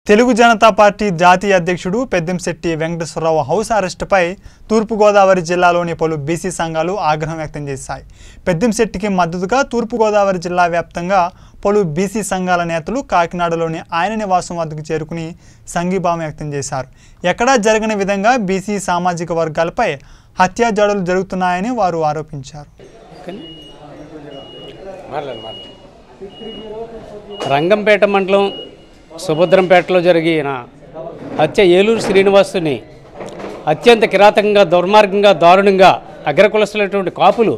Telugu Janata party జాతీయ అధ్యక్షుడు పెద్దంశెట్టి Venkateswararao house అరెస్టుపై తూర్పుగోదావరి జిల్లాలోని పలు బీసీ సంఘాలు ఆగ్రహం వ్యక్తం చేశాయి పెద్దంశెట్టికి మద్దతుగా తూర్పుగోదావరి జిల్లా వ్యాప్తంగా పలు బీసీ సంఘాల నేతలు కాకినాడలోని ఆయన నివాసం వద్దకు చేరుకుని సంఘీభావం వ్యక్తం చేశారు ఎక్కడా జరగని విధంగా బీసీ సామాజిక వర్గాలపై హత్యాజాడులు జరుగుతున్నాయని వారు ఆరోపించారు మాట్లాడు మాట్లాడు రంగంపేట మండలం సుభద్రంపేటలో జరిగిన హత్య ఏలూరు శ్రీనివాసుని అత్యంత కిరాతకంగా దుర్మార్గంగా దారుణంగా అగ్రకులస్తులైనటువంటి కాపులు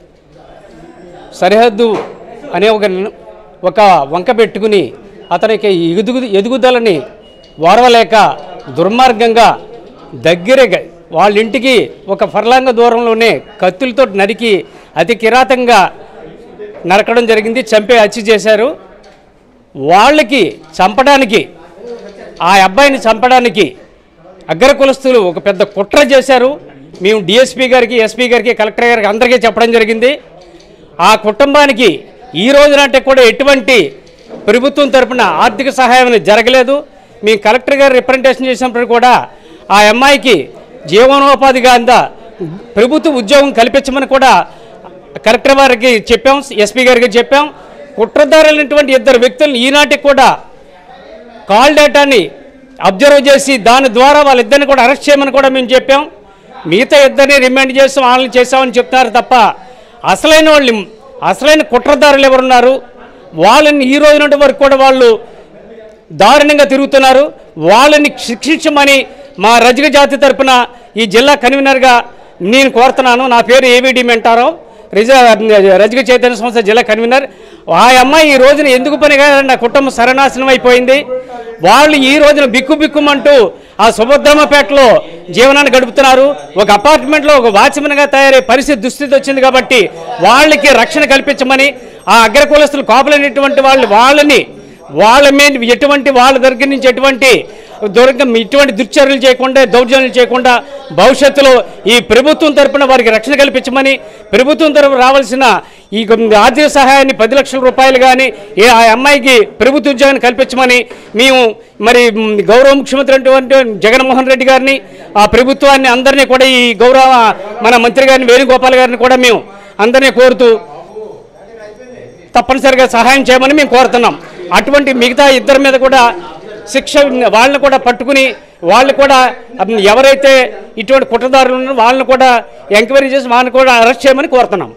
సరిహద్దు అనే ఒక ఒక వంక పెట్టుకుని అతనికి ఎదుగు ఎదుగుదలని ఓర్వలేక దుర్మార్గంగా దగ్గరగా వాళ్ళ ఇంటికి ఒక ఫర్లాంగ దూరంలోనే కత్తులతో నరికి అతి కిరాతంగా నరకడం జరిగింది చంపే హత్య చేశారు వాళ్ళకి చంపడానికి ఆ అబ్బాయిని చంపడానికి అగ్ర కులస్తులు ఒక పెద్ద కుట్ర చేశారు మేము డిఎస్పీ గారికి ఎస్పీ గారికి కలెక్టర్ గారికి అందరికీ చెప్పడం జరిగింది ఆ కుటుంబానికి ఈ రోజునంటే కూడా ఎటువంటి ప్రభుత్వం తరపున ఆర్థిక సహాయం అనేది జరగలేదు మేము కలెక్టర్ గారు రిప్రజెంటేషన్ చేసినప్పుడు కూడా ఆ అమ్మాయికి జీవనోపాధిగా అందా ప్రభుత్వ ఉద్యోగం కల్పించమని కూడా కలెక్టర్ వారికి చెప్పాం ఎస్పీ గారికి చెప్పాం కుట్రదారులైనటువంటి ఇద్దరు వ్యక్తులను ఈనాటికి కూడా కాల్ డేటాని అబ్జర్వ్ చేసి దాని ద్వారా వాళ్ళిద్దరిని కూడా అరెస్ట్ చేయమని కూడా మేము చెప్పాం మిగతా ఇద్దరిని రిమాండ్ చేసాం వాళ్ళని చేసామని చెప్తున్నారు తప్ప అసలైన వాళ్ళు అసలైన కుట్రదారులు ఎవరున్నారు వాళ్ళని ఈ రోజు నుండి వరకు కూడా వాళ్ళు దారుణంగా తిరుగుతున్నారు వాళ్ళని శిక్షించమని మా రజక జాతి తరపున ఈ జిల్లా కన్వీనర్గా నేను కోరుతున్నాను నా పేరు ఏవిడి మెంటారావు రిజ రజక చైతన్య సంస్థ జిల్లా కన్వీనర్ ఆ అమ్మాయి ఈ రోజున ఎందుకు పనిగా నా కుటుంబం సర్వనాశనం అయిపోయింది వాళ్ళు ఈ రోజున బిక్కు బిక్కుమంటూ ఆ సుభద్రమ్మపేటలో జీవనాన్ని గడుపుతున్నారు ఒక అపార్ట్మెంట్లో ఒక వాచ్మెన్గా తయారయ్యే పరిస్థితి దుస్థితి వచ్చింది కాబట్టి వాళ్ళకి రక్షణ కల్పించమని ఆ అగ్రకులస్తులు కాపులైనటువంటి వాళ్ళు వాళ్ళని వాళ్ళ మీద ఎటువంటి వాళ్ళ దగ్గర నుంచి ఎటువంటి దూరంగా ఇటువంటి దుర్చర్యలు చేయకుండా దౌర్జన్యాలు చేయకుండా భవిష్యత్తులో ఈ ప్రభుత్వం తరపున వారికి రక్షణ కల్పించమని ప్రభుత్వం తరపున రావాల్సిన ఈ ఆర్థిక సహాయాన్ని పది లక్షల రూపాయలు కానీ ఏ ఆ అమ్మాయికి ప్రభుత్వ ఉద్యోగాన్ని కల్పించమని మేము మరి మ్, గౌరవ ముఖ్యమంత్రి అటువంటి జగన్మోహన్ రెడ్డి గారిని ఆ ప్రభుత్వాన్ని అందరినీ కూడా ఈ గౌరవ మన మంత్రి గారిని వేణుగోపాల్ గారిని కూడా మేము అందరినీ కోరుతూ తప్పనిసరిగా సహాయం చేయమని మేము కోరుతున్నాం అటువంటి మిగతా ఇద్దరి మీద కూడా శిక్ష వాళ్ళని కూడా పట్టుకుని వాళ్ళు కూడా అమ్, ఎవరైతే ఇటువంటి కుట్రదారులు ఉన్నారో వాళ్ళని కూడా ఎంక్వైరీ చేసి వాళ్ళని కూడా అరెస్ట్ చేయమని కోరుతున్నాం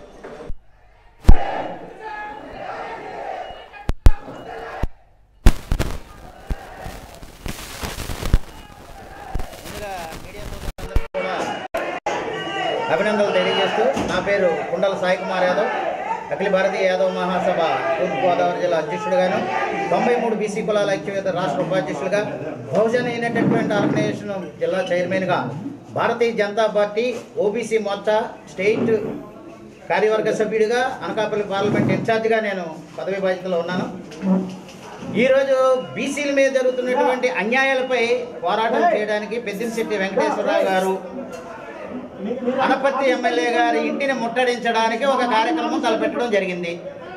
అభినందనలు తెలియజేస్తూ నా పేరు కుండల సాయి కుమార్ యాదవ్ అఖిల భారతీయ యాదవ్ మహాసభ తూర్పుగోదావరి జిల్లా అధ్యక్షుడిగాను తొంభై మూడు బీసీ కులాల ఐక్యవేద రాష్ట్ర ఉపాధ్యక్షులుగా బహుజన యునైటెడ్ ఆర్గనైజేషన్ జిల్లా చైర్మన్గా Bharatiya Janata party OBC Morcha state కార్యవర్గ సభ్యుడిగా అనకాపల్లి పార్లమెంట్ ఇన్ఛార్జిగా నేను పదవి బాధ్యతలో ఉన్నాను ఈరోజు బీసీల మీద జరుగుతున్నటువంటి అన్యాయాలపై పోరాటం చేయడానికి పెద్దింశెట్టి వెంకటేశ్వరరావు గారు అనపత్తి ఎమ్మెల్యే గారి ఇంటిని ముట్టడించడానికి ఒక కార్యక్రమం తలపెట్టడం జరిగింది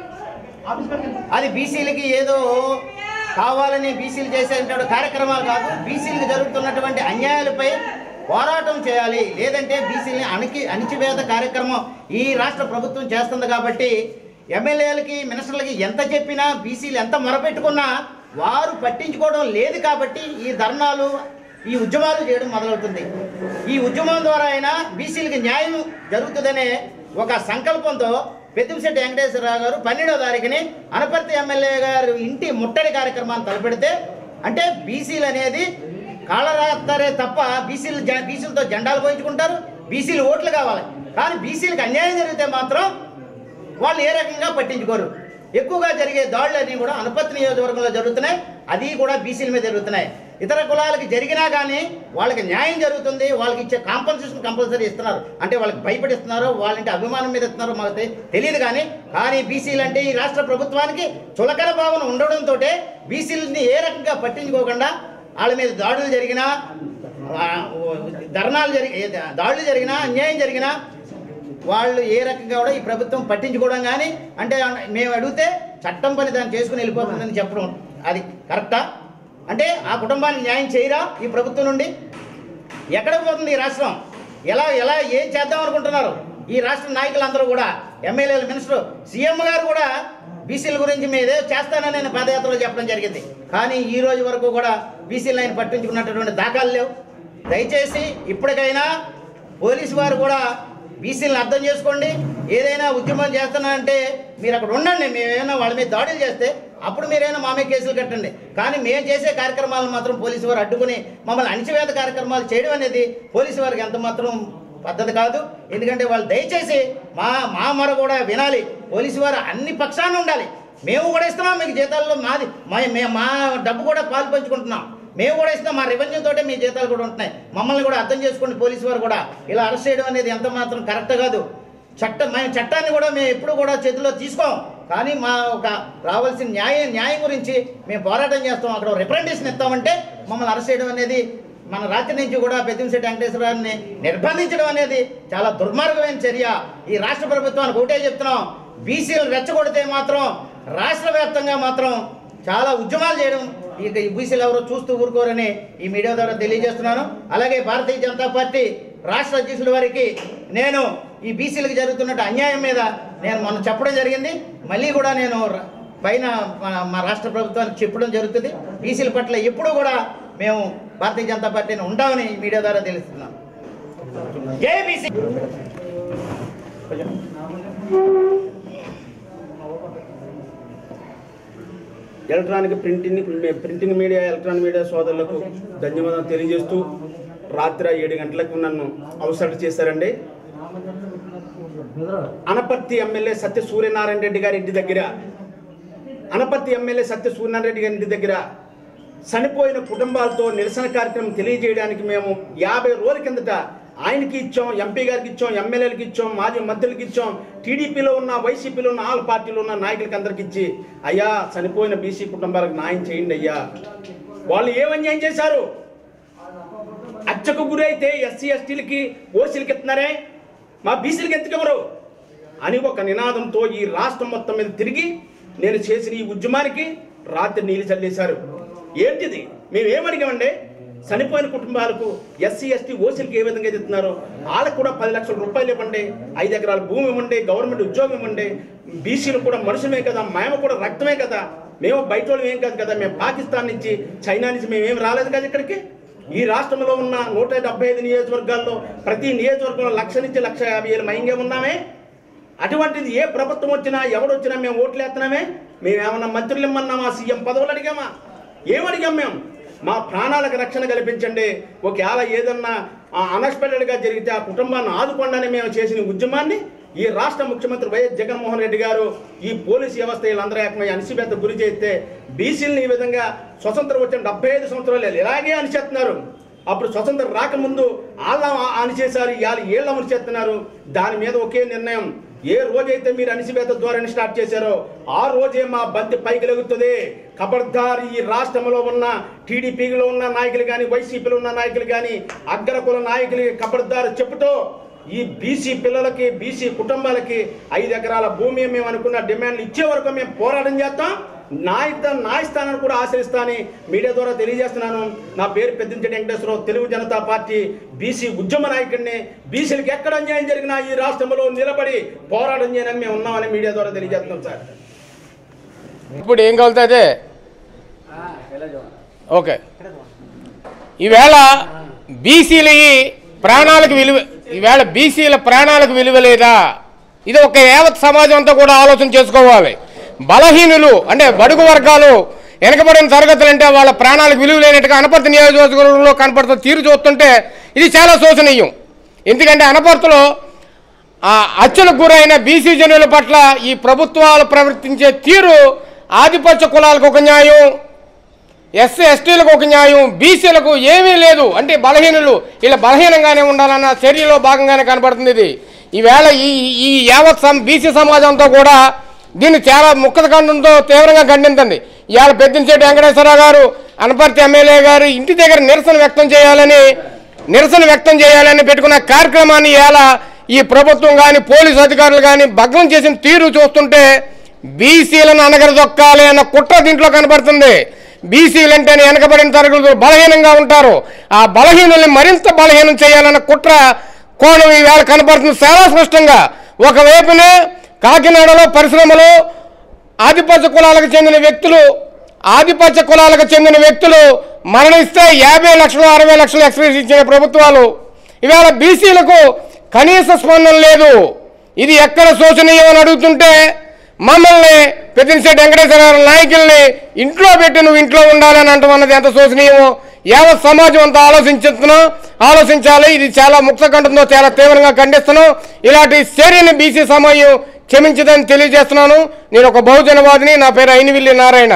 అది బీసీలకి ఏదో కావాలని బీసీలు చేసేటువంటి కార్యక్రమాలు కాదు బీసీలకు జరుగుతున్నటువంటి అన్యాయాలపై పోరాటం చేయాలి లేదంటే బీసీలని అణికి అణిచివేత కార్యక్రమం ఈ రాష్ట్ర ప్రభుత్వం చేస్తుంది కాబట్టి ఎమ్మెల్యేలకి మినిస్టర్లకి ఎంత చెప్పినా బీసీలు ఎంత మొరపెట్టుకున్నా వారు పట్టించుకోవడం లేదు కాబట్టి ఈ ధర్నాలు ఈ ఉద్యమాలు చేయడం మొదలవుతుంది ఈ ఉద్యమం ద్వారా అయినా బీసీలకి న్యాయం జరుగుతుందనే ఒక సంకల్పంతో పెద్దంశెట్టి వెంకటేశ్వరరావు గారు పన్నెండవ తారీఖుని అనపర్తి ఎమ్మెల్యే గారు ఇంటి ముట్టడి కార్యక్రమాన్ని తలపెడితే అంటే బీసీలు అనేది కాళ్ళరాస్తారే తప్ప బీసీలు జ- బీసీలతో జెండాలు పోయించుకుంటారు బీసీలు ఓట్లు కావాలి కానీ బీసీలకు అన్యాయం జరిగితే మాత్రం వాళ్ళు ఏ రకంగా పట్టించుకోరు ఎక్కువగా జరిగే దాడులన్నీ కూడా అనుపత్తి నియోజకవర్గంలో జరుగుతున్నాయి అది కూడా బీసీల మీద జరుగుతున్నాయి ఇతర కులాలకి జరిగినా కానీ వాళ్ళకి న్యాయం జరుగుతుంది వాళ్ళకి ఇచ్చే కాంపన్సేషన్ కంపల్సరీ ఇస్తున్నారు అంటే వాళ్ళకి భయపడిస్తున్నారు వాళ్ళంటే అభిమానం మీద ఇస్తున్నారో మాకు తె- తెలియదు కానీ కానీ బీసీలు అంటే ఈ రాష్ట్ర ప్రభుత్వానికి చులకన భావన ఉండడంతో బీసీలని ఏ రకంగా పట్టించుకోకుండా వాళ్ళ మీద దాడులు జరిగినా ఆ, ధర్నాలు జరిగి దాడులు జరిగినా అన్యాయం జరిగినా వాళ్ళు ఏ రకంగా కూడా ఈ ప్రభుత్వం పట్టించుకోవడం కానీ అంటే మేము అడిగితే చట్టం పని దాన్ని చేసుకుని వెళ్ళిపోతుందని చెప్పడం అది కరెక్టా అంటే ఆ కుటుంబానికి న్యాయం చేయరా ఈ ప్రభుత్వం నుండి ఎక్కడికి పోతుంది ఈ రాష్ట్రం ఎలా ఎలా ఏం చేద్దాం అనుకుంటున్నారు ఈ రాష్ట్ర నాయకులందరూ కూడా ఎమ్మెల్యేలు మినిస్టర్ సీఎం గారు కూడా బీసీల గురించి మీదే చేస్తానని నేను పాదయాత్రలో చెప్పడం జరిగింది కానీ ఈ రోజు వరకు కూడా బీసీలు ఆయన పట్టించుకున్నటువంటి దాఖలు లేవు దయచేసి ఇప్పటికైనా పోలీసు వారు కూడా బీసీలను అర్థం చేసుకోండి ఏదైనా ఉద్యమం చేస్తున్నారంటే మీరు అక్కడ ఉండండి మేమేమైనా వాళ్ళ మీద దాడులు చేస్తే అప్పుడు మీరైనా మా మీద కేసులు కట్టండి కానీ మేము చేసే కార్యక్రమాలను మాత్రం పోలీసు వారు అడ్డుకుని మమ్మల్ని అణిచివేత కార్యక్రమాలు చేయడం అనేది పోలీసు వారికి ఎంత మాత్రం పద్ధతి కాదు ఎందుకంటే వాళ్ళు దయచేసి మా మా మొర కూడా వినాలి పోలీసు వారు అన్ని పక్షాన ఉండాలి మేము కూడా ఇస్తున్నాం మీకు జీతాల్లో మాది మా మే- మా డబ్బు కూడా పాలు పంచుకుంటున్నాం మేము కూడా ఇస్తున్నాం మా రెవెన్యూ తోటే మీ జీతాలు కూడా ఉంటున్నాయి మమ్మల్ని కూడా అర్థం చేసుకోండి పోలీసు వారు కూడా ఇలా అరెస్ట్ చేయడం అనేది ఎంత మాత్రం కరెక్ట్ కాదు చట్టం మేము చట్టాన్ని కూడా మేము ఎప్పుడు కూడా చేతిలో తీసుకోం కానీ మా ఒక రావాల్సిన న్యాయం న్యాయం గురించి మేము పోరాటం చేస్తాం అక్కడ రిప్రజెంటేషన్ ఇస్తామంటే మమ్మల్ని అరెస్ట్ చేయడం అనేది మన రాత్రి నుంచి కూడా పెద్దింశెట్టి వెంకటేశ్వరరావుని నిర్బంధించడం అనేది చాలా దుర్మార్గమైన చర్య ఈ రాష్ట్ర ప్రభుత్వానికి ఒకటే చెప్తున్నాం బీసీలు రెచ్చగొడితే మాత్రం రాష్ట్ర వ్యాప్తంగా మాత్రం చాలా ఉద్యమాలు చేయడం ఇక ఈ బీసీలు ఎవరో చూస్తూ ఊరుకోరని ఈ మీడియా ద్వారా తెలియజేస్తున్నాను అలాగే భారతీయ జనతా పార్టీ రాష్ట్ర అధ్యక్షుల వారికి నేను ఈ బీసీలకు జరుగుతున్న అన్యాయం మీద నేను మొన్న చెప్పడం జరిగింది మళ్ళీ కూడా నేను ర- పైన మా- మా రాష్ట్ర ప్రభుత్వానికి చెప్పడం జరుగుతుంది బీసీల పట్ల ఎప్పుడూ కూడా మేము భారతీయ జనతా పార్టీని ఉంటామని ఈ మీడియా ద్వారా తెలుస్తున్నాం Jai BC electronic printing printing media electronic media సోదరులకు ధన్యవాదాలు తెలియజేస్తూ రాత్రి ఏడు గంటలకు నన్ను అవసరం చేశారండి అనపర్తి ఎమ్మెల్యే సత్య సూర్యనారాయణ రెడ్డి గారి ఇంటి దగ్గర అనపర్తి ఎమ్మెల్యే సత్య సూర్యనారాయణ రెడ్డి గారి ఇంటి దగ్గర చనిపోయిన కుటుంబాలతో నిరసన కార్యక్రమం తెలియజేయడానికి మేము యాభై రోజుల కిందట ఆయనకి ఇచ్చాం ఎంపీ గారికి ఇచ్చాం ఎమ్మెల్యేలకు ఇచ్చాం మాజీ మంత్రులకు ఇచ్చాం టీడీపీలో ఉన్న వైసీపీలో ఉన్న ఆల్ పార్టీలో ఉన్న నాయకులకి అందరికి ఇచ్చి అయ్యా చనిపోయిన బీసీ కుటుంబాలకు న్యాయం చేయండి అయ్యా వాళ్ళు ఏం అన్యాయం చేశారు అచ్చకు గురి అయితే ఎస్సీ ఎస్టీలకి ఓసీలకి ఇస్తున్నారే మా బీసీలకి ఎందుకు ఇవ్వరు అని ఒక నినాదంతో ఈ రాష్ట్రం మొత్తం మీద తిరిగి నేను చేసిన ఈ ఉద్యమానికి రాత్రి నీళ్ళు చల్లేశారు ఏంటిది మేము ఏమడిగామండి చనిపోయిన కుటుంబాలకు ఎస్సీ ఎస్టీ ఓసీలకి ఏ విధంగా ఇస్తున్నారు వాళ్ళకు కూడా పది లక్షల రూపాయలు ఇవ్వండి ఐదు ఎకరాల భూమి ఇవ్వండి గవర్నమెంట్ ఉద్యోగం ఇవ్వండి బీసీలు కూడా మనుషులమే కదా మేము కూడా రక్తమే కదా మేము బయట వాళ్ళం ఏం కాదు కదా మేము పాకిస్తాన్ నుంచి చైనా నుంచి మేము ఏం రాలేదు కదా ఇక్కడికి ఈ రాష్ట్రంలో ఉన్న నూట డెబ్బై ఐదు నియోజకవర్గాల్లో ప్రతి నియోజకవర్గంలో లక్ష నుంచి లక్ష యాభై వేలు మైంగే ఉన్నామే అటువంటిది ఏ ప్రభుత్వం వచ్చినా ఎవడొచ్చినా మేము ఓట్లు వేస్తున్నామే మేము ఏమన్నా మంత్రులు ఇమ్మన్నామా సీఎం పదవులు అడిగామా ఏమడిగాం మేము మా ప్రాణాలకు రక్షణ కల్పించండి ఒకవేళ ఏదన్నా అన్ఎక్స్పెక్టెడ్గా జరిగితే ఆ కుటుంబాన్ని ఆదుకోండి మేము చేసిన ఉద్యమాన్ని ఈ రాష్ట్ర ముఖ్యమంత్రి వైఎస్ జగన్మోహన్ రెడ్డి గారు ఈ పోలీసు వ్యవస్థ వీళ్ళందరూ ఏకమై అణిచివేత గురి చేస్తే బీసీలను ఈ విధంగా స్వతంత్రం వచ్చిన డెబ్బై ఐదు సంవత్సరాలు ఇలాగే అణిచేస్తున్నారు అప్పుడు స్వతంత్రం రాకముందు వాళ్ళ అణిచేశారు ఇవాళ వీళ్ళ అణిచేస్తున్నారు దాని మీద ఒకే నిర్ణయం ఏ రోజైతే మీరు అణిచివేత ధోరణి స్టార్ట్ చేశారో ఆ రోజే మా బంతి పైకి లెగుతుంది ఖబర్దార్ ఈ రాష్ట్రంలో ఉన్న టీడీపీలో ఉన్న నాయకులు కానీ వైసీపీలో ఉన్న నాయకులు కానీ అగ్రకుల నాయకులకి ఖబర్దార్ చెప్పుతూ ఈ బీసీ పిల్లలకి బీసీ కుటుంబాలకి ఐదు ఎకరాల భూమి మేము అనుకున్న డిమాండ్లు ఇచ్చే వరకు మేము పోరాటం చేస్తాం నాయక న్యాయస్థానాన్ని కూడా ఆశ్రయిస్తానని మీడియా ద్వారా తెలియజేస్తున్నాను నా పేరు పెద్దించడి వెంకటేశ్వరరావు తెలుగు జనతా పార్టీ బీసీ ఉద్యమ నాయకుడిని బీసీలకు ఎక్కడ అన్యాయం జరిగినా ఈ రాష్ట్రంలో నిలబడి పోరాటం చేయడానికి మేము ఉన్నామని మీడియా ద్వారా తెలియజేస్తున్నాం సార్ ఇప్పుడు ఏం కలుగుతుంది ఓకే ఈవేళ బీసీల ప్రాణాలకు విలువ ఈవేళ బీసీల ప్రాణాలకు విలువ లేదా ఇది ఒక యావత్ సమాజం అంతా కూడా ఆలోచన చేసుకోవాలి బలహీనులు అంటే బడుగు వర్గాలు వెనకబడిన తరగతులు అంటే వాళ్ళ ప్రాణాలకు విలువ లేనట్టుగా అనపర్తి నియోజకవర్గంలో కనపడుతున్న తీరు చూస్తుంటే ఇది చాలా శోచనీయం ఎందుకంటే అనపర్తిలో ఆ హత్యలకు గురైన బీసీ జనుల పట్ల ఈ ప్రభుత్వాలు ప్రవర్తించే తీరు ఆధిపత్య కులాలకు ఒక న్యాయం ఎస్సీ ఎస్టీలకు ఒక న్యాయం బీసీలకు ఏమీ లేదు అంటే బలహీనులు ఇలా బలహీనంగానే ఉండాలన్న చర్యలో భాగంగానే కనబడుతుంది ఇది ఈవేళ ఈ ఈ యావత్ సం బీసీ సమాజంతో కూడా దీన్ని చాలా ముక్కదఖండంతో తీవ్రంగా ఖండించండి ఇవాళ పెద్దించేటి వెంకటేశ్వరరావు గారు అనపర్తి ఎమ్మెల్యే గారు ఇంటి దగ్గర నిరసన వ్యక్తం చేయాలని నిరసన వ్యక్తం చేయాలని పెట్టుకున్న కార్యక్రమాన్ని ఇవాళ ఈ ప్రభుత్వం కానీ పోలీసు అధికారులు కానీ భగ్నం చేసిన తీరు చూస్తుంటే బీసీలను అనగరదొక్కాలి అన్న కుట్ర దీంట్లో కనబడుతుంది బీసీలు అంటేనే వెనకబడిన తరగతులు బలహీనంగా ఉంటారు ఆ బలహీనుల్ని మరింత బలహీనం చేయాలన్న కుట్ర కోణం ఈవేళ కనపడుతుంది చాలా స్పష్టంగా ఒకవైపునే కాకినాడలో పరిశ్రమలు ఆధిపత్య కులాలకు చెందిన వ్యక్తులు ఆధిపత్య కులాలకు చెందిన వ్యక్తులు మరణిస్తే యాభై లక్షలు అరవై లక్షలు ఎక్స్ప్రెస్ ఇచ్చిన ప్రభుత్వాలు ఇవాళ బీసీలకు కనీస స్పందన లేదు ఇది ఎక్కడ శోచనీయం అని అడుగుతుంటే మమ్మల్ని పెద్దినశెట్టి వెంకటేశ్వర గారి నాయకుల్ని ఇంట్లో పెట్టి నువ్వు ఇంట్లో ఉండాలని అంటున్నది ఎంత శోచనీయమో యావత్ సమాజం అంతా ఆలోచించుతున్నాం ఆలోచించాలి ఇది చాలా ముక్తకంఠంతో చాలా తీవ్రంగా ఖండిస్తున్నాం ఇలాంటి చర్యని బీసీ సమాజం క్షమించదని తెలియజేస్తున్నాను నేను ఒక బహుజనవాదిని నా పేరు అయినవిల్లి నారాయణ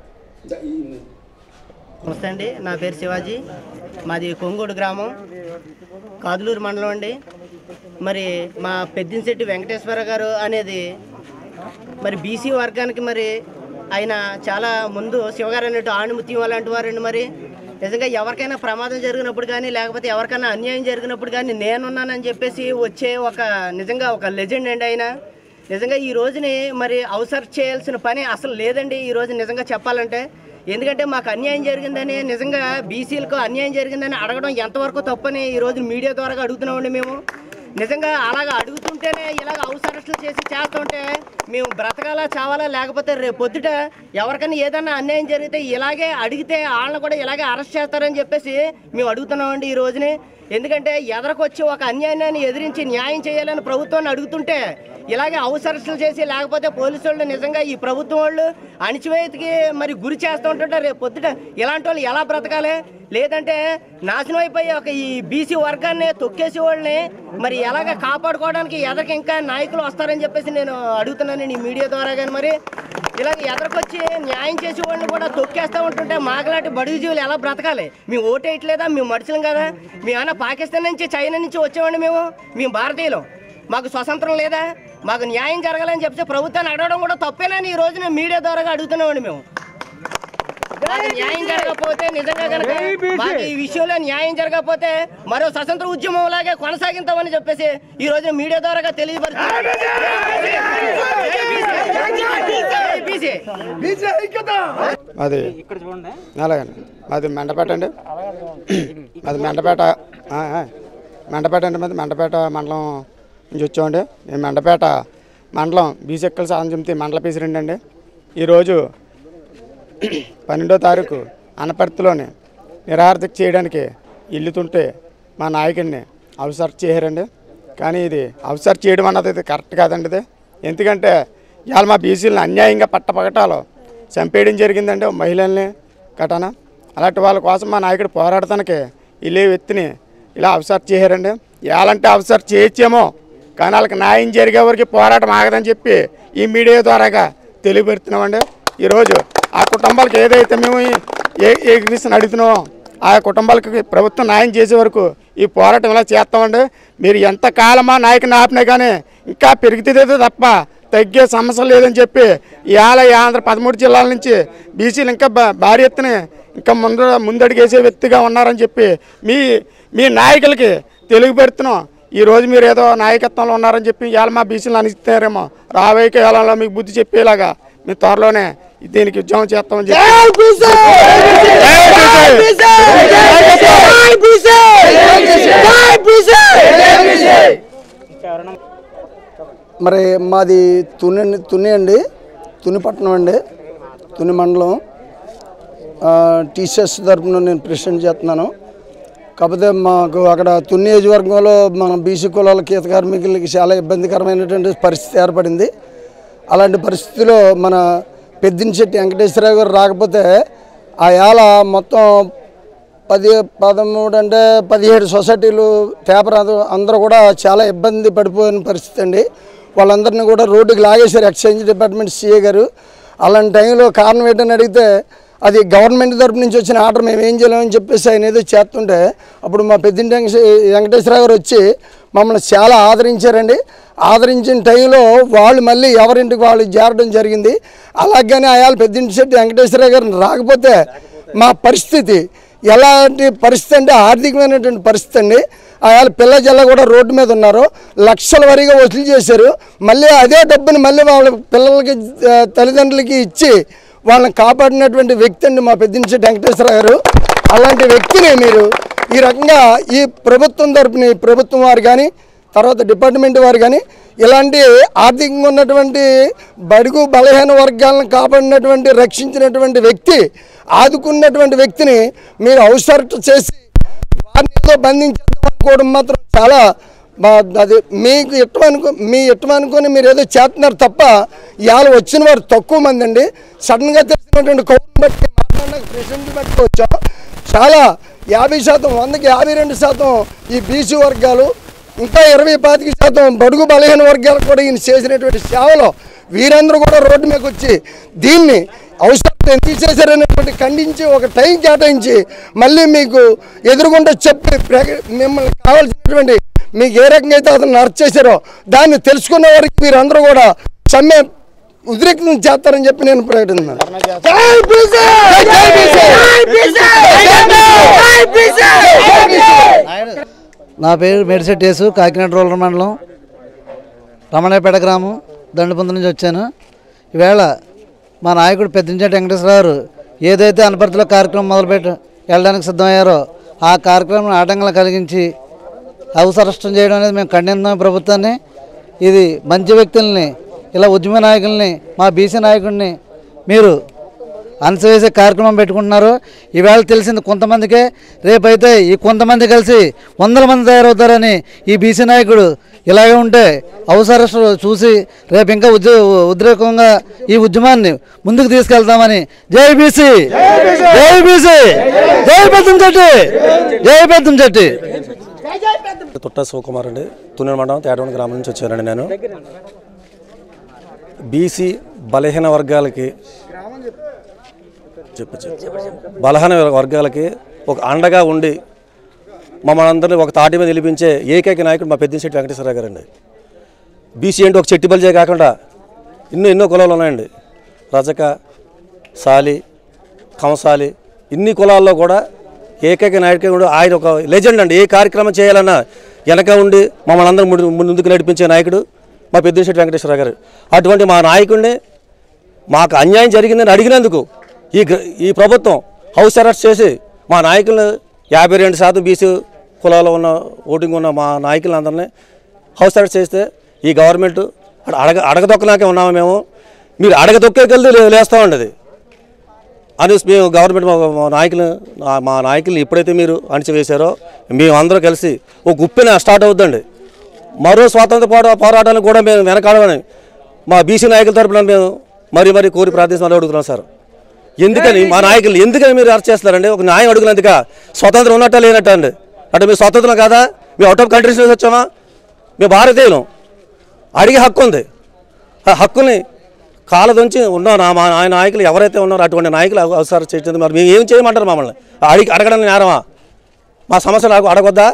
నమస్తే అండి నా పేరు శివాజీ మాది కొంగోడు గ్రామం కాదులూరు మండలం అండి మరి మా పెద్దినశెట్టి వెంకటేశ్వర గారు అనేది మరి బీసీ వర్గానికి మరి ఆయన చాలా ముందు శివగారు అన్నట్టు ఆణిముత్యం అలాంటి వారండి మరి నిజంగా ఎవరికైనా ప్రమాదం జరిగినప్పుడు కానీ లేకపోతే ఎవరికైనా అన్యాయం జరిగినప్పుడు కానీ నేనున్నానని చెప్పేసి వచ్చే ఒక నిజంగా ఒక లెజెండ్ అండి ఆయన నిజంగా ఈ రోజుని మరి అవసరం చేయాల్సిన పని అసలు లేదండి ఈ రోజు నిజంగా చెప్పాలంటే ఎందుకంటే మాకు అన్యాయం జరిగిందని నిజంగా బీసీలకు అన్యాయం జరిగిందని అడగడం ఎంతవరకు తప్పని ఈ రోజు మీడియా ద్వారా అడుగుతున్నామండి మేము నిజంగా అలాగ అడుగుతుంటేనే ఇలాగ అవసరస్తులు చేసి చేస్తుంటే మేము బ్రతకాలా చావాలా లేకపోతే రేపు పొద్దుట ఎవరికైనా ఏదన్నా అన్యాయం జరిగితే ఇలాగే అడిగితే వాళ్ళని కూడా ఇలాగే అరెస్ట్ చేస్తారని చెప్పేసి మేము అడుగుతున్నామండి ఈ రోజుని ఎందుకంటే ఎదరకొచ్చి ఒక అన్యాయాన్ని ఎదిరించి న్యాయం చేయాలని ప్రభుత్వాన్ని అడుగుతుంటే ఇలాగే అవసరస్తులు చేసి లేకపోతే పోలీసు వాళ్ళు నిజంగా ఈ ప్రభుత్వం వాళ్ళు అణిచివేతకి మరి గురి చేస్తూ ఉంటుంటారు రేపు పొద్దుట ఇలాంటి వాళ్ళు ఎలా బ్రతకాలి లేదంటే నాశనం అయిపోయి ఒక ఈ బీసీ వర్గాన్ని తొక్కేసి వాళ్ళని మరి ఎలాగ కాపాడుకోవడానికి ఎదరికి ఇంకా నాయకులు వస్తారని చెప్పేసి నేను అడుగుతున్నాను ఈ మీడియా ద్వారా కానీ మరి ఇలాగ ఎదరికొచ్చి న్యాయం చేసే వాళ్ళని కూడా తొక్కేస్తూ ఉంటుంటే మాగలాంటి బడుగు జీవులు ఎలా బ్రతకాలి మేము ఓటేయట్లేదా మేము మనుషులం కదా మేము ఏమైనా పాకిస్తాన్ నుంచి చైనా నుంచి వచ్చామండి మేము మేము భారతీయులం మాకు స్వతంత్రం లేదా మాకు న్యాయం జరగాలని చెప్తే ప్రభుత్వాన్ని అడగడం కూడా తప్పేనని ఈ రోజు నేను మీడియా ద్వారా అడుగుతున్నామండి మేము మాకు న్యాయం జరగకపోతే నిజంగా కనుక మాకు ఈ విషయంలో న్యాయం జరగకపోతే మరో స్వతంత్ర ఉద్యమం లాగే కొనసాగిస్తామని చెప్పేసి ఈ రోజు మీడియా ద్వారా తెలియపరుస్తుంది అది అలాగే అది మెండపేట అండి అది మెండపేట ఆ, ఆ. మెండపేట అండి మాది మెండపేట మండలం నుంచి వచ్చామండి నేను మెండపేట మండలం బీసెక్కల సాధన సమితి మండల ప్రెసిడెంట్ అండి ఈరోజు పన్నెండో తారీఖు అనపర్తిలోని నిరార్థక చేయడానికి ఇల్లుతుంటే మా నాయకుడిని అవసర్ చేశారండి కానీ ఇది అవసర్ చేయడం అన్నది ఇది కరెక్ట్ కాదండి ఇది ఎందుకంటే ఇవాళ మా బీసీలను అన్యాయంగా పట్టపగటాలు చంపేయడం జరిగిందండి మహిళల్ని కటన అలాంటి వాళ్ళ కోసం మా నాయకుడు పోరాడటానికి ఇల్లే వ్యక్తిని ఇలా అవసర్ చేశారండి ఇవాళంటే అవసర్ చేయొచ్చేమో కానీ వాళ్ళకి న్యాయం జరిగే వరకు పోరాటం ఆగదని చెప్పి ఈ మీడియా ద్వారాగా తెలియపెడుతున్నామండి ఈరోజు ఆ కుటుంబాలకు ఏదైతే మేము ఏ ఏ విషయం అడుగుతున్నామో ఆ కుటుంబాలకి ప్రభుత్వం న్యాయం చేసే వరకు ఈ పోరాటం ఇలా చేస్తామండి మీరు ఎంత కాలమా నాయకుని ఆపినా కానీ ఇంకా పెరుగుతుందే తప్ప తగ్గే సమస్య లేదని చెప్పి ఇవాళ ఈ ఆంధ్ర పదమూడు జిల్లాల నుంచి బీసీలు ఇంకా బా- భారీ ఎత్తున ఇంకా ముందు ముందడుగేసే వ్యక్తిగా ఉన్నారని చెప్పి మీ మీ నాయకులకి తెలుగు పెడుతున్నాం ఈ రోజు మీరు ఏదో నాయకత్వంలో ఉన్నారని చెప్పి ఇవాళ మా బీసీలు అనిస్తారేమో రాబోయే కాలంలో మీకు బుద్ధి చెప్పేలాగా మీ త్వరలోనే దీనికి ఉద్యమం చేస్తామని చెప్పి మరి మాది తుని తుని అండి తునిపట్నం అండి తుని మండలం టీసీఎస్ తరఫున నేను ప్రెసిడెంట్ చేస్తున్నాను కాకపోతే మాకు అక్కడ తుని నియోజకవర్గంలో మన బీసీ కులాల గీత కార్మికులకి చాలా ఇబ్బందికరమైనటువంటి పరిస్థితి ఏర్పడింది అలాంటి పరిస్థితిలో మన పెద్దినశెట్టి వెంకటేశ్వరరావు గారు రాకపోతే ఆ ఏళ మొత్తం పది పదమూడు అంటే పదిహేడు సొసైటీలు పేపర్ అంద- అందరూ కూడా చాలా ఇబ్బంది పడిపోయిన పరిస్థితి అండి వాళ్ళందరినీ కూడా రోడ్డుకి లాగేశారు ఎక్స్చేంజ్ డిపార్ట్మెంట్ సీఏ గారు అలాంటి టైంలో కారణం ఏంటని అడిగితే అది గవర్నమెంట్ తరపు నుంచి వచ్చిన ఆర్డర్ మేము ఏం చేయలేమని చెప్పేసి ఆయన ఏదో చేస్తుంటే అప్పుడు మా పెద్దింటి వెంకటే- వెంకటేశ్వర గారు వచ్చి మమ్మల్ని చాలా ఆదరించారండి ఆదరించిన టైంలో వాళ్ళు మళ్ళీ ఎవరింటికి వాళ్ళు చేరడం జరిగింది అలాగని ఆయాలు పెద్దింటి శెట్టి వెంకటేశ్వర గారిని రాకపోతే మా పరిస్థితి ఎలాంటి పరిస్థితి అంటే ఆర్థికమైనటువంటి పరిస్థితి అండి ఆయాల పిల్ల జల్ల కూడా రోడ్డు మీద ఉన్నారు లక్షల వరిగా వసూలు చేశారు మళ్ళీ అదే డబ్బుని మళ్ళీ వాళ్ళ పిల్లలకి ఆ, తల్లిదండ్రులకి ఇచ్చి వాళ్ళని కాపాడినటువంటి వ్యక్తి అండి మా పెద్దించి వెంకటేశ్వర గారు అలాంటి వ్యక్తిని మీరు ఈ రకంగా ఈ ప్రభుత్వం తరపున ఈ ప్రభుత్వం వారు కానీ తర్వాత డిపార్ట్మెంట్ వారు కానీ ఇలాంటి ఆర్థికంగా ఉన్నటువంటి బడుగు బలహీన వర్గాలను కాపాడినటువంటి రక్షించినటువంటి వ్యక్తి ఆదుకున్నటువంటి వ్యక్తిని మీరు అవసరం చేసి వారిని ఏదో బంధించేద్దాం అనుకోవడం మాత్రం చాలా బా- అది మీకు ఇష్టం అనుకో మీ ఇష్టం అనుకొని మీరు ఏదో చేస్తున్నారు తప్ప ఇవాళ వచ్చిన వారు తక్కువ మంది అండి సడన్గా తెలిసినటువంటి కౌరుని బట్టి మాట్లాడినాక ప్రెసిడెంట్ బట్టి వచ్చాం చాలా యాభై శాతం వందకి యాభై రెండు శాతం ఈ బీసీ వర్గాలు ఇంకా ఇరవై పాతిక శాతం బడుగు బలహీన వర్గాలకు కూడా ఈయన చేసినటువంటి సేవలో వీరందరూ కూడా రోడ్డు మీదకి వచ్చి దీన్ని అవసరం తీసేశారనేటువంటి ఖండించి ఒక టైం కేటాయించి మళ్ళీ మీకు ఎదురుగుండా చెప్పి ప్ర- మిమ్మల్ని కావాల్సినటువంటి మీకు ఏ రకంగా అయితే అతను అరెస్ట్ చేశారో దాన్ని తెలుసుకున్న వారికి మీరందరూ కూడా సమ్మె ఉద్రిక్తం చేస్తారని చెప్పి నేను ప్రకటిస్తున్నాను జై బీసీ! జై బీసీ! జై బీసీ! జై బీసీ! నా పేరు మేడిశెట్టి యేసు కాకినాడ రూరల్ మండలం రమణపేట గ్రామం దండపంత నుంచి వచ్చాను ఈవేళ మా నాయకుడు పెద్దంచెట్టి వెంకటేశ్వర గారు ఏదైతే అనపర్తిలో కార్యక్రమం మొదలుపెట్టి వెళ్ళడానికి సిద్ధమయ్యారో ఆ కార్యక్రమం ఆటంకాలు కలిగించి హౌస్ అరెస్టం చేయడం అనేది మేము ఖండిస్తున్నాం ప్రభుత్వాన్ని ఇది మంచి వ్యక్తుల్ని ఇలా ఉద్యమ నాయకుల్ని మా బీసీ నాయకుడిని మీరు అణచివేసే కార్యక్రమం పెట్టుకుంటున్నారు ఈవేళ తెలిసింది కొంతమందికే రేపైతే ఈ కొంతమంది కలిసి వందల మంది తయారవుతారని ఈ బీసీ నాయకుడు ఇలాగే ఉంటే అవసరస్తు చూసి రేపు ఇంకా ఉద్య ఉద్రేకంగా ఈ ఉద్యమాన్ని ముందుకు తీసుకెళ్తామని జై బీసీ జై బీసీ జై పెద్దం చెట్టి జై పెద్దం చెట్టి తుట్ట శివకుమార్ అండి తున్నెల మండలం తేటవని గ్రామం నుంచి వచ్చానండి నేను బీసీ బలహీన వర్గాలకి చెప్పు చెప్పు బలహీన వర్గాలకి ఒక అండగా ఉండి మమ్మల్ని అందరినీ ఒక తాటి మీద నిలిపించే ఏకైక నాయకుడు మా పెద్దిశెట్టి వెంకటేశ్వర గారు అండి బీసీ అంటే ఒక చెట్టి బలిజే కాకుండా ఎన్నో ఎన్నో కులాలు ఉన్నాయండి రజక సాలి కంసాలి ఇన్ని కులాల్లో కూడా ఏకైక నాయకుడు ఆయన ఒక లెజెండ్ అండి ఏ కార్యక్రమం చేయాలన్నా వెనక ఉండి మమ్మల్ని అందరూ ముందు ముందుకు నడిపించే నాయకుడు మా పెద్దిశెట్టి వెంకటేశ్వర గారు అటువంటి మా నాయకుడిని మాకు అన్యాయం జరిగిందని అడిగినందుకు ఈ గ్ర- ఈ ప్రభుత్వం హౌస్ అరెస్ట్ చేసి మా నాయకులను యాభై రెండు శాతం బీసీ కులాల్లో ఉన్న ఓటింగ్ ఉన్న మా నాయకులందరినీ హౌస్ అరెస్ట్ చేస్తే ఈ గవర్నమెంట్ అడ- అడగ అడగదొక్కనాకే ఉన్నాము మేము మీరు అడగదొక్కే కలిసి లేస్తామండి అది అని మేము గవర్నమెంట్ మా మా నాయకులు నా- మా నాయకులు ఎప్పుడైతే మీరు అణిచివేశారో మేమందరం కలిసి ఒక గుప్పెన స్టార్ట్ అవుద్దండి మరో స్వాతంత్ర పోరా పోరాటానికి కూడా మేము వెనకాడమని మా బీసీ నాయకుల తరపున మేము మరీ మరీ కోరి ప్రార్థిస్తున్నాం అడుగుతున్నాం సార్ ఎందుకని మా నాయకులు ఎందుకని మీరు అరెస్ట్ చేస్తారండి ఒక న్యాయం అడుగునందుక స్వతంత్రం ఉన్నట్ట లేనట్ట అండి అంటే మీరు స్వతంత్రం కాదా మేము అవుట్ ఆఫ్ కంట్రీస్ నుంచి వచ్చామా మేము భారతీయులం అడిగే హక్కు ఉంది ఆ హక్కుని కాలదొంచి ఉన్న నా మా ఆయన నాయకులు ఎవరైతే ఉన్నారో అటువంటి నాయకులు అవ- అవసరం చేసేది మరి మేము ఏం చేయమంటారు మమ్మల్ని అడిగి అడగడం నేరమా మా సమస్యలు అడగ- అడగొద్దా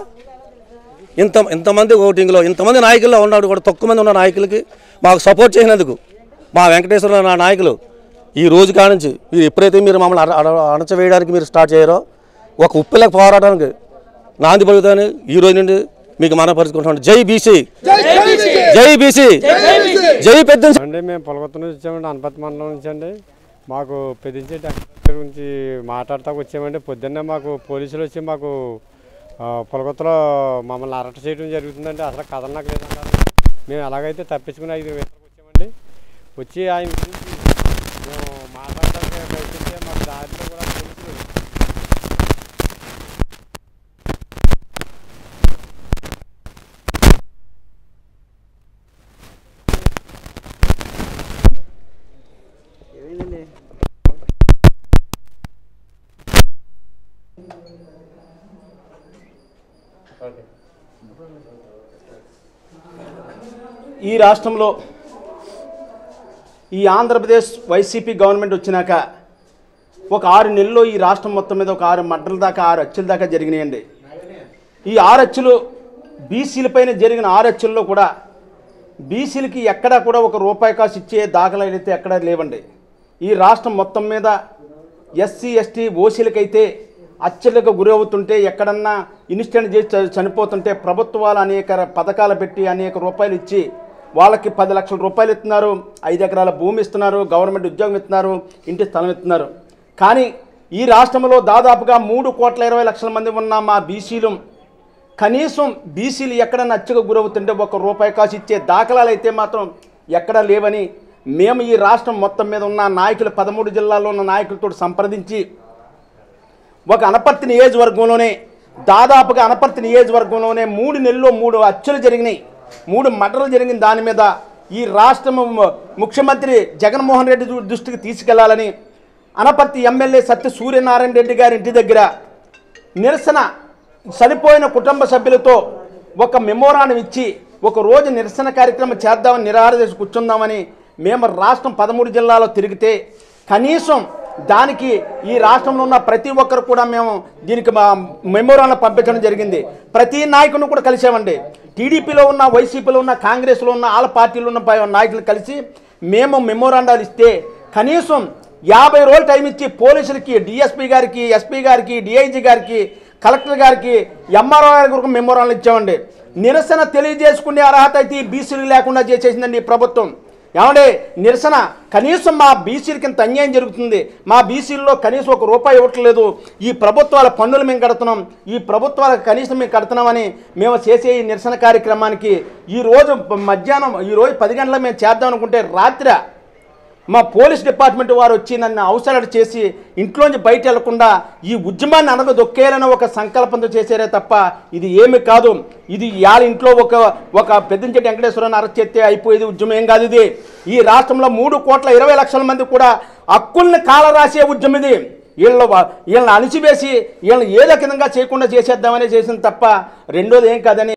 ఇంత ఇంతమంది ఓటింగ్లో ఇంతమంది నాయకుల్లో ఉన్నాడు కూడా తక్కువ మంది ఉన్న నాయకులకి మాకు సపోర్ట్ చేసినందుకు మా వెంకటేశ్వర నా నాయకులు ఈ రోజు కానుంచి మీరు ఎప్పుడైతే మీరు మమ్మల్ని అడ- అడ- అణచవేయడానికి మీరు స్టార్ట్ చేయరో ఒక ఉప్పెలకు పోరాటానికి నాంది పలుకుతాను ఈ రోజు నుండి మీకు మనపరుచుకుంటున్నాను జై బీసీ జై బీసీ జై పెద్ద అంటే మేము పొలగొత్త నుంచి వచ్చామండి అనపతి మండలం నుంచి అండి మాకు పెదించే డాక్టర్ గురించి మాట్లాడతాకు వచ్చామండి పొద్దున్నే మాకు పోలీసులు వచ్చి మాకు ఆ, పొలగొత్తలో మమ్మల్ని అరెస్ట్ చేయడం జరుగుతుందండి అసలు కదలనాకు లేదన్నారు మేము ఎలాగైతే తప్పించుకుని ఐదు వేలకు వచ్చామండి వచ్చి ఆయన గురించి మేము మాట్లాడడానికి ప్రయత్నిస్తే మాకు దారిలో కూడా పోలీసులు ఈ రాష్ట్రంలో ఈ ఆంధ్రప్రదేశ్ వైసీపీ గవర్నమెంట్ వచ్చినాక ఒక ఆరు నెలల్లో ఈ రాష్ట్రం మొత్తం మీద ఒక ఆరు మడ్డల దాకా ఆరు హత్యల దాకా జరిగినాయండి ఈ ఆరు హత్యలు బీసీలపైన జరిగిన ఆరు హత్యల్లో కూడా బీసీలకి ఎక్కడా కూడా ఒక రూపాయి కాసు ఇచ్చే దాఖలాలు అయితే ఎక్కడా లేవండి ఈ రాష్ట్రం మొత్తం మీద ఎస్సీ ఎస్టీ ఓసీలకైతే హత్యలకు గురి అవుతుంటే ఎక్కడన్నా ఇన్సిడెంట్ చేసి చ- చనిపోతుంటే ప్రభుత్వాలు అనేక ర- పథకాలు పెట్టి అనేక రూపాయలు ఇచ్చి వాళ్ళకి పది లక్షల రూపాయలు ఇస్తున్నారు ఐదు ఎకరాల భూమి ఇస్తున్నారు గవర్నమెంట్ ఉద్యోగం ఇస్తున్నారు ఇంటి స్థలం ఇస్తున్నారు కానీ ఈ రాష్ట్రంలో దాదాపుగా మూడు కోట్ల ఇరవై లక్షల మంది ఉన్న మా బీసీలు కనీసం బీసీలు ఎక్కడ నచ్చగా గురవుతుంటే ఒక రూపాయి కాసు ఇచ్చే దాఖలాలు అయితే మాత్రం ఎక్కడా లేవని మేము ఈ రాష్ట్రం మొత్తం మీద ఉన్న నాయకులు పదమూడు జిల్లాల్లో ఉన్న నాయకులతో సంప్రదించి ఒక అనపర్తి నియోజకవర్గంలోనే దాదాపుగా అనపర్తి నియోజకవర్గంలోనే మూడు నెలల్లో మూడు హత్యలు జరిగినాయి మూడు మటలు జరిగిన దాని మీద ఈ రాష్ట్రం ముఖ్యమంత్రి జగన్మోహన్ రెడ్డి దృ- దృష్టికి తీసుకెళ్లాలని అనపర్తి ఎమ్మెల్యే సత్య సూర్యనారాయణ రెడ్డి గారి ఇంటి దగ్గర నిరసన చనిపోయిన కుటుంబ సభ్యులతో ఒక మెమోరాండం ఇచ్చి ఒక రోజు నిరసన కార్యక్రమం చేద్దామని నిరాహార చేసి కూర్చుందామని మేము రాష్ట్రం పదమూడు జిల్లాలో తిరిగితే కనీసం దానికి ఈ రాష్ట్రంలో ఉన్న ప్రతి ఒక్కరు కూడా మేము దీనికి మా మెమోరాండం పంపించడం జరిగింది ప్రతి నాయకుని కూడా కలిసామండి టీడీపీలో ఉన్న వైసీపీలో ఉన్న కాంగ్రెస్లో ఉన్న ఆల పార్టీలో ఉన్న ప- నాయకులు కలిసి మేము మెమోరాండాలు ఇస్తే కనీసం యాభై రోజులు టైం ఇచ్చి పోలీసులకి డిఎస్పీ గారికి ఎస్పీ గారికి డిఐజీ గారికి కలెక్టర్ గారికి ఎంఆర్ఓ గారికి కూడా మెమోరాలు ఇచ్చామండి నిరసన తెలియజేసుకునే అర్హత అయితే ఈ బీసీలు లేకుండా చేసేసిందండి ఈ ప్రభుత్వం ఏమంటే నిరసన కనీసం మా బీసీలకి ఇంత అన్యాయం జరుగుతుంది మా బీసీల్లో కనీసం ఒక రూపాయి ఇవ్వట్లేదు ఈ ప్రభుత్వాల పన్నులు మేము కడుతున్నాం ఈ ప్రభుత్వాలకు కనీసం మేము కడుతున్నామని మేము చేసే ఈ నిరసన కార్యక్రమానికి ఈ రోజు మధ్యాహ్నం ఈ రోజు పది గంటలకు మేము చేద్దాం అనుకుంటే రాత్రి మా పోలీస్ డిపార్ట్మెంట్ వారు వచ్చి నన్ను అవసరాలు చేసి ఇంట్లోంచి బయట వెళ్లకుండా ఈ ఉద్యమాన్ని అనగదొక్కేయాలని ఒక సంకల్పంతో చేశారే తప్ప ఇది ఏమి కాదు ఇది ఇవాళ ఇంట్లో ఒక ఒక పెద్దంచెట్టి వెంకటేశ్వరరావు అరెస్ట్ చేస్తే అయిపోయేది ఉద్యమం ఏం కాదు ఇది ఈ రాష్ట్రంలో మూడు కోట్ల ఇరవై లక్షల మంది కూడా హక్కుల్ని కాలరాసే ఉద్యమం ఇది వీళ్ళ వీళ్ళని అణిచివేసి వీళ్ళని ఏదో విధంగా చేయకుండా చేసేద్దామని చేసింది తప్ప రెండోది ఏం కాదని